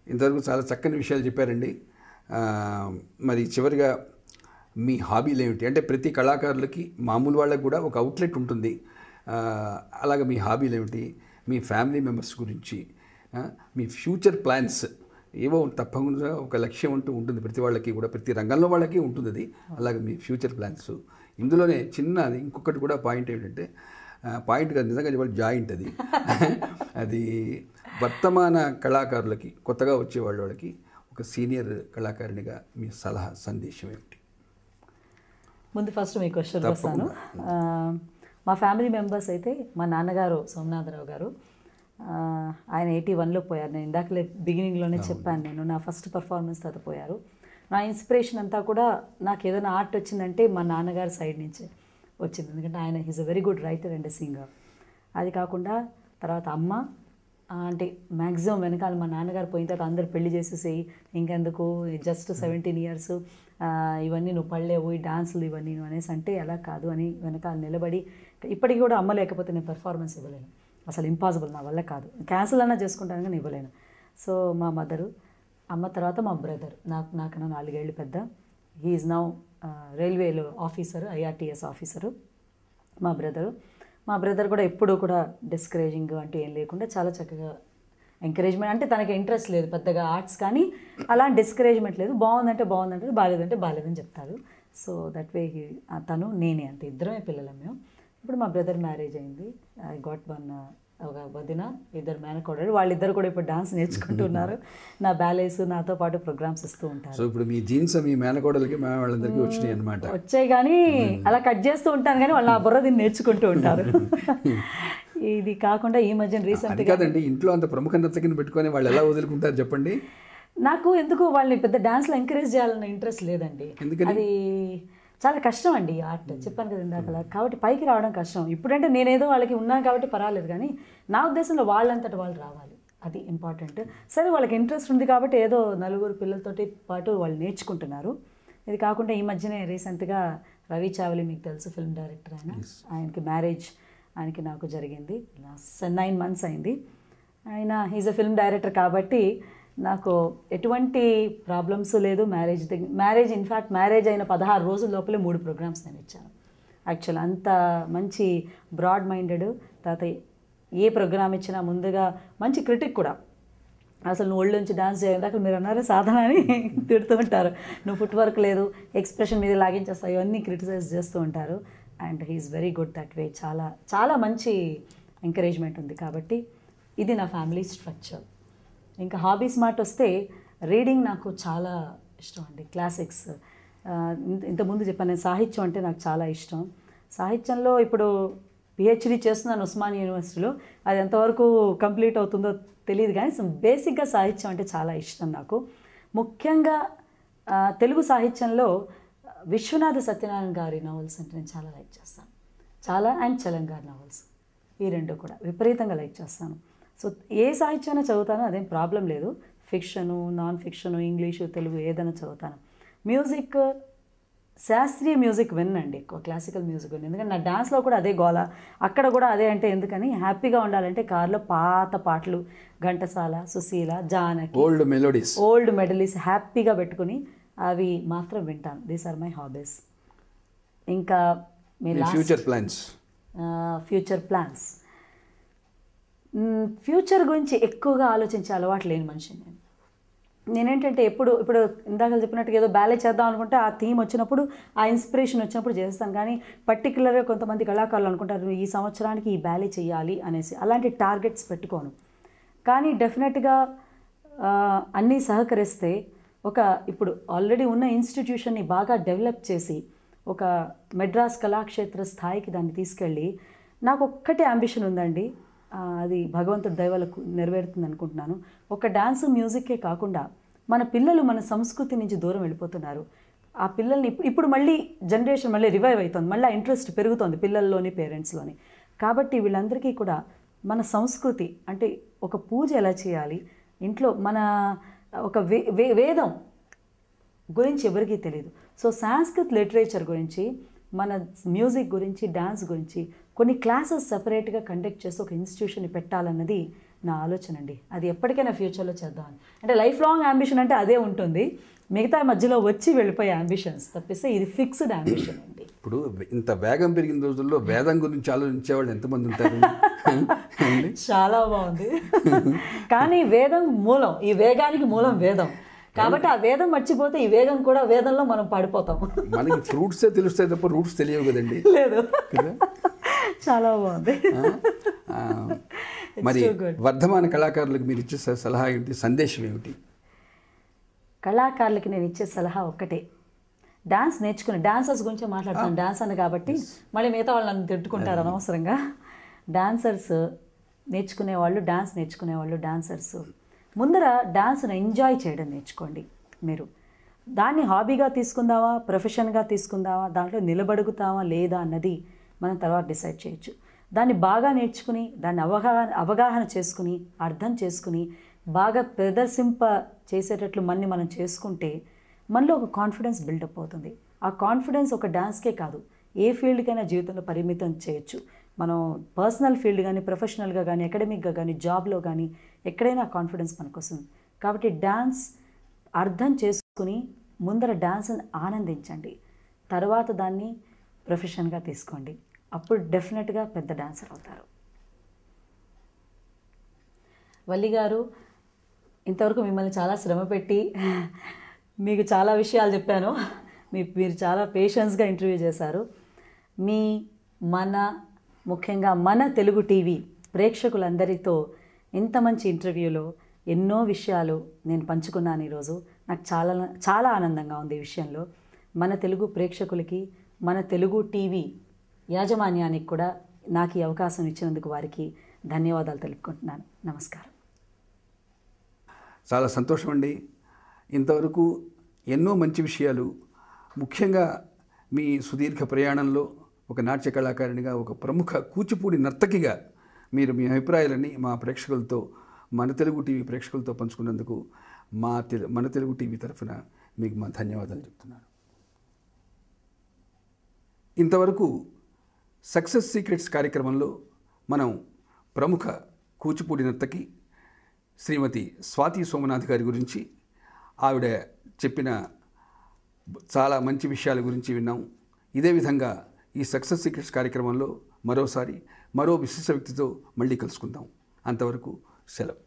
ఇంతవరకు చాలా చక్కని విషయాలు చెప్పారండి ఆ, మరి చివరిగా మీ హాబీలు ఏమిటి అంటే ప్రతి కళాకారులకి మామూలు వాళ్ళకి కూడా ఒక అవుట్లెట్ ఉంటుంది ఆ, అలాగే మీ హాబీలు ఏమిటి మీ ఫ్యామిలీ మెంబర్స్ గురించి ఆ, మీ ఫ్యూచర్ ప్లాన్స్ ఏవో తప్పకుండా ఒక లక్ష్యం అంటూ ఉంటుంది ప్రతి వాళ్ళకి కూడా ప్రతి రంగంలో వాళ్ళకి ఉంటుంది అది అలాగే మీ ఫ్యూచర్ ప్లాన్స్ ఇందులోనే చిన్నది ఇంకొకటి కూడా పాయింట్ ఏంటంటే ఆ, పాయింట్ కాదు నిజంగా చెప్పాలి జాయింట్ అది అది వర్తమాన కళాకారులకి కొత్తగా వచ్చే వాళ్ళ వాళ్ళకి ఒక సీనియర్ కళాకారునిగా మీ సలహా సందేశం ఏమిటి ముందు ఫస్ట్ మీ క్వశ్చన్ వస్తాను ఆ, మా ఫ్యామిలీ మెంబర్స్ అయితే మా నాన్నగారు సోమనాథరావు గారు ఆ, ఆయన ఎయిటీ వన్లో పోయారు నేను ఇందాకలే బిగినింగ్లోనే చెప్పాను నేను నా ఫస్ట్ పర్ఫార్మెన్స్ తర్వాత పోయారు నా ఇన్స్పిరేషన్ అంతా కూడా నాకు ఏదైనా ఆర్ట్ వచ్చిందంటే మా నాన్నగారి సైడ్ నుంచే వచ్చింది ఎందుకంటే ఆయన is a very good writer and singer అది కాకుండా తర్వాత అమ్మ ఆ, అంటే మ్యాక్సిమం వెనకాల మా నాన్నగారు పోయిన తర్వాత అందరు పెళ్లి చేసేసేయి ఇంకెందుకు జస్ట్ సెవెంటీన్ ఇయర్స్ ఇవన్నీ నువ్వు పడలేవు ఈ డాన్సులు ఇవన్నీ నువ్వు అనేసి అంటే అలా కాదు అని వెనకాల నిలబడి ఇప్పటికీ కూడా అమ్మ లేకపోతే నేను పెర్ఫార్మెన్స్ ఇవ్వలేను అసలు ఇంపాసిబుల్ నా వల్ల కాదు క్యాన్సిల్ అన్నా చేసుకుంటాను కానీ ఇవ్వలేను సో మా మదరు అమ్మ తర్వాత మా బ్రదర్ నాకు నాకన్నా నాలుగేళ్ళు పెద్ద హీఈస్ నౌ రైల్వేలో ఆఫీసరు ఐఆర్టీఎస్ ఆఫీసరు మా బ్రదరు మా బ్రదర్ కూడా ఎప్పుడూ కూడా డిస్కరేజింగ్ అంటూ ఏం లేకుండా చాలా చక్కగా ఎంకరేజ్మెంట్ అంటే తనకి ఇంట్రెస్ట్ లేదు పెద్దగా ఆర్ట్స్ కానీ అలా డిస్కరేజ్మెంట్ లేదు బాగుందంటే బాగుందంటే బాగాలేదంటే బాగాలేదని చెప్తారు సో దట్ వే తను నేనే అంతే ఇద్దరమే పిల్లలం మేము ఇప్పుడు మా బ్రదర్ మ్యారేజ్ అయింది ఐ గాట్ వన్ ఒక వదిన ఇద్దరు మేనకోడలు వాళ్ళిద్దరు కూడా ఇప్పుడు డాన్స్ నేర్చుకుంటున్నారు నా బ్యాలెన్స్ నాతో పాటు ప్రోగ్రామ్స్ ఇస్తూ ఉంటారు సో ఇప్పుడు మీ జీన్స్ మీ మేనకోడలకి మా వాళ్ళందరికీ వచ్చినాయి అనమాట వచ్చాయి కానీ అలా కట్ చేస్తూ ఉంటాను కానీ వాళ్ళు ఆ బుర్ర దీన్ని నేర్చుకుంటూ ఉంటారు ఇది కాకుండా ఈ మధ్యన రీసెంట్ అది కాదండి ఇంట్లో అంత ప్రముఖ నర్తకిని పెట్టుకొని వాళ్ళు ఎలా వదులుకుంటారు చెప్పండి నాకు ఎందుకు వాళ్ళని పెద్ద డాన్స్లో ఎంకరేజ్ చేయాలన్న ఇంట్రెస్ట్ లేదండి ఎందుకని? అది చాలా కష్టం అండి ఈ ఆర్ట్ చెప్పాను కదా ఇందాక కాబట్టి పైకి రావడం కష్టం ఇప్పుడంటే నేనేదో వాళ్ళకి ఉన్నాను కాబట్టి పర్వాలేదు కానీ నా ఉద్దేశంలో వాళ్ళంతటి వాళ్ళు రావాలి అది ఇంపార్టెంట్ సరే వాళ్ళకి ఇంట్రెస్ట్ ఉంది కాబట్టి ఏదో నలుగురు పిల్లలతోటి పాటు వాళ్ళు నేర్చుకుంటున్నారు ఇది కాకుండా ఈ మధ్యనే రీసెంట్గా రవి చావలి మీకు తెలుసు ఫిల్మ్ డైరెక్టర్ ఆయన ఆయనకి మ్యారేజ్ ఆయనకి నాకు జరిగింది నైన్ మంత్స్ అయింది ఆయన హీజ్ అ ఫిల్మ్ డైరెక్టర్ కాబట్టి నాకు ఎటువంటి ప్రాబ్లమ్స్ లేదు మ్యారేజ్ దగ్గర మ్యారేజ్ ఇన్ఫ్యాక్ట్ మ్యారేజ్ అయిన పదహారు రోజుల లోపలే మూడు ప్రోగ్రామ్స్ నేను ఇచ్చాను యాక్చువల్ అంత మంచి బ్రాడ్ మైండెడ్ తర్వాత ఏ ప్రోగ్రామ్ ఇచ్చినా ముందుగా మంచి క్రిటిక్ కూడా అసలు నువ్వు ఒళ్ళు నుంచి డాన్స్ చేయడానికి మీరు అన్నారే సాధన అని తిడుతూ ఉంటారు నువ్వు ఫుట్ వర్క్ లేదు ఎక్స్ప్రెషన్ మీద లాగించేస్తావు ఇవన్నీ క్రిటిసైజ్ చేస్తూ ఉంటారు and he's very good that way చాలా చాలా మంచి ఎంకరేజ్మెంట్ ఉంది కాబట్టి ఇది నా ఫ్యామిలీ స్ట్రక్చర్ ఇంకా హాబీస్ మాట వస్తే రీడింగ్ నాకు చాలా ఇష్టం అండి క్లాసిక్స్ ఇంతకుముందు చెప్పాను నేను సాహిత్యం అంటే నాకు చాలా ఇష్టం సాహిత్యంలో ఇప్పుడు పిహెచ్డి చేస్తున్నాను ఉస్మాన్ యూనివర్సిటీలో అది ఎంతవరకు కంప్లీట్ అవుతుందో తెలియదు కానీ బేసిక్గా సాహిత్యం అంటే చాలా ఇష్టం నాకు ముఖ్యంగా ఆ, తెలుగు సాహిత్యంలో విశ్వనాథ సత్యనారాయణ గారి నవల్స్ అంటే నేను చాలా లైక్ చేస్తాను చాలా అండ్ చలం గారి నవల్స్ ఈ రెండు కూడా విపరీతంగా లైక్ చేస్తాను సో ఏ సాహిత్యాన్ని చదువుతానో అదేం ప్రాబ్లం లేదు fiction non fiction English Telugu ఏదైనా చదువుతాను మ్యూజిక్ శాస్త్రీయ మ్యూజిక్ విన్నండి ఎక్కువ క్లాసికల్ మ్యూజిక్ విన్ ఎందుకంటే నా డాన్స్లో కూడా అదే గోల అక్కడ కూడా అదే అంటే ఎందుకని హ్యాపీగా ఉండాలంటే కార్లో పాత పాటలు Ghantasala Susheela Janaki old melodies old medleys హ్యాపీగా పెట్టుకుని అవి మాత్రం వింటాను దీస్ ఆర్ మై హాబీస్ ఇంకా మీ మీ last future plans future plans future గురించి ఎక్కువగా ఆలోచించే అలవాటు లేని మనిషిని నేను నేనేంటంటే ఎప్పుడు ఇప్పుడు ఇందాక చెప్పినట్టుగా ఏదో బ్యాలే చేద్దాం అనుకుంటే ఆ థీమ్ వచ్చినప్పుడు ఆ ఇన్స్పిరేషన్ వచ్చినప్పుడు చేస్తాను కానీ పర్టికులర్గా కొంతమంది కళాకారులు అనుకుంటారు ఈ సంవత్సరానికి ఈ బ్యాలే చేయాలి అనేసి అలాంటి టార్గెట్స్ పెట్టుకోను కానీ డెఫినెట్గా ఆ, అన్నీ సహకరిస్తే ఒక ఇప్పుడు ఆల్రెడీ ఉన్న ఇన్స్టిట్యూషన్ని బాగా డెవలప్ చేసి ఒక మెడ్రాస్ కళాక్షేత్ర స్థాయికి దాన్ని తీసుకెళ్ళి నాకు ఒక్కటే అంబిషన్ ఉందండి ఆ, అది భగవంతుడి దైవాలకు నెరవేరుతుంది అనుకుంటున్నాను ఒక డాన్స్ మ్యూజిక్కే కాకుండా మన పిల్లలు మన సంస్కృతి నుంచి దూరం వెళ్ళిపోతున్నారు ఆ పిల్లల్ని ఇప్పుడు ఇప్పుడు మళ్ళీ జనరేషన్ మళ్ళీ రివైవ్ అవుతుంది మళ్ళీ ఇంట్రెస్ట్ పెరుగుతోంది పిల్లల్లోని పేరెంట్స్లోని కాబట్టి వీళ్ళందరికీ కూడా మన సంస్కృతి అంటే ఒక పూజ ఎలా చేయాలి ఇంట్లో మన ఒక వే వే వేదం గురించి ఎవరికీ తెలియదు సో సాంస్కృత్ లిటరేచర్ గురించి మన మ్యూజిక్ గురించి డాన్స్ గురించి కొన్ని క్లాసెస్ సపరేట్గా కండక్ట్ చేసి ఒక ఇన్స్టిట్యూషన్ని పెట్టాలన్నది నా ఆలోచన అండి అది ఎప్పటికైనా ఫ్యూచర్లో చేద్దామని అంటే లైఫ్ లాంగ్ అంబిషన్ అంటే అదే ఉంటుంది మిగతా మధ్యలో వచ్చి వెళ్ళిపోయే అంబిషన్స్ తప్పిస్తే ఇది ఫిక్స్డ్ అంబిషన్ అండి ఇప్పుడు ఇంత వేగం పెరిగిన రోజుల్లో వేదం గురించి ఆలోచించే వాళ్ళు ఎంతమంది ఉంటారు ఏమండి? చాలా బాగుంది కానీ వేదం మూలం ఈ వేగానికి మూలం వేదం కాబట్టి ఆ వేదం మర్చిపోతే ఈ వేగం కూడా వేదంలో మనం పడిపోతాం మనకి ఫ్రూట్సే తెలుస్తాయి తప్ప రూట్స్ తెలియవు కదండి లేదు కదా చాలా బాగుంది ఆ, మరి so good. వర్ధమాన కళాకారులకు మీరు ఇచ్చే స- సలహా ఏమిటి సందేశం ఏమిటి కళాకారులకి నేను ఇచ్చే సలహా ఒక్కటే డాన్స్ నేర్చుకుని డాన్సర్స్ గురించి మాట్లాడుతాను డాన్స్ అని కాబట్టి మళ్ళీ మిగతా వాళ్ళు నన్ను తిట్టుకుంటారు అనవసరంగా డాన్సర్స్ నేర్చుకునే వాళ్ళు డాన్స్ నేర్చుకునే వాళ్ళు డాన్సర్స్ ముందర డాన్స్ను ఎంజాయ్ చేయడం నేర్చుకోండి మీరు దాన్ని హాబీగా తీసుకుందామా ప్రొఫెషన్గా తీసుకుందామా దాంట్లో నిలబడుగుతామా లేదా అన్నది మనం తర్వాత డిసైడ్ చేయొచ్చు దాన్ని బాగా నేర్చుకుని దాన్ని అవగాహన అవగాహన చేసుకుని అర్థం చేసుకుని బాగా ప్రదర్శింప చేసేటట్లు మన్ని మనం చేసుకుంటే మనలో ఒక కాన్ఫిడెన్స్ బిల్డప్ అవుతుంది ఆ కాన్ఫిడెన్స్ ఒక డాన్స్కే కాదు ఏ ఫీల్డ్కైనా జీవితంలో పరిమితం చేయొచ్చు మనం పర్సనల్ ఫీల్డ్ కానీ ప్రొఫెషనల్గా కానీ అకాడమిక్గా కానీ జాబ్లో కానీ ఎక్కడైనా కాన్ఫిడెన్స్ మనకు వస్తుంది కాబట్టి డాన్స్ అర్థం చేసుకుని ముందర డాన్స్ని ఆనందించండి తర్వాత దాన్ని ప్రొఫెషన్గా తీసుకోండి అప్పుడు డెఫినెట్గా పెద్ద డాన్సర్ అవుతారు వల్లి గారు ఇంతవరకు మిమ్మల్ని చాలా శ్రమ పెట్టి మీకు చాలా విషయాలు చెప్పాను మీ మీరు చాలా పేషెన్స్గా ఇంటర్వ్యూ చేశారు మీ మన ముఖ్యంగా మన తెలుగు టీవీ ప్రేక్షకులందరితో ఇంత మంచి ఇంటర్వ్యూలో ఎన్నో విషయాలు నేను పంచుకున్నాను ఈరోజు నాకు చాలా చాలా ఆనందంగా ఉంది ఈ విషయంలో మన తెలుగు ప్రేక్షకులకి మన తెలుగు టీవీ యాజమాన్యానికి కూడా నాకు ఈ అవకాశం ఇచ్చినందుకు వారికి ధన్యవాదాలు తెలుపుకుంటున్నాను నమస్కారం చాలా సంతోషం అండి ఇంతవరకు ఎన్నో మంచి విషయాలు ముఖ్యంగా మీ సుదీర్ఘ ప్రయాణంలో ఒక నాట్య కళాకారిణిగా ఒక ప్రముఖ కూచిపూడి నర్తకిగా మీరు మీ అభిప్రాయాలని మా ప్రేక్షకులతో మన తెలుగు టీవీ ప్రేక్షకులతో పంచుకున్నందుకు మా తెలు మన తెలుగు టీవీ తరఫున మీకు మా ధన్యవాదాలు చెప్తున్నాను ఇంతవరకు సక్సెస్ సీక్రెట్స్ కార్యక్రమంలో మనం ప్రముఖ కూచిపూడి నర్తకి శ్రీమతి స్వాతి సోమనాథ్ గారి గురించి ఆవిడ చెప్పిన చాలా మంచి విషయాల గురించి విన్నాం ఇదే విధంగా ఈ సక్సెస్ సీక్రెట్స్ కార్యక్రమంలో మరోసారి మరో విశిష్ట వ్యక్తితో మళ్ళీ కలుసుకుందాం అంతవరకు సెలవు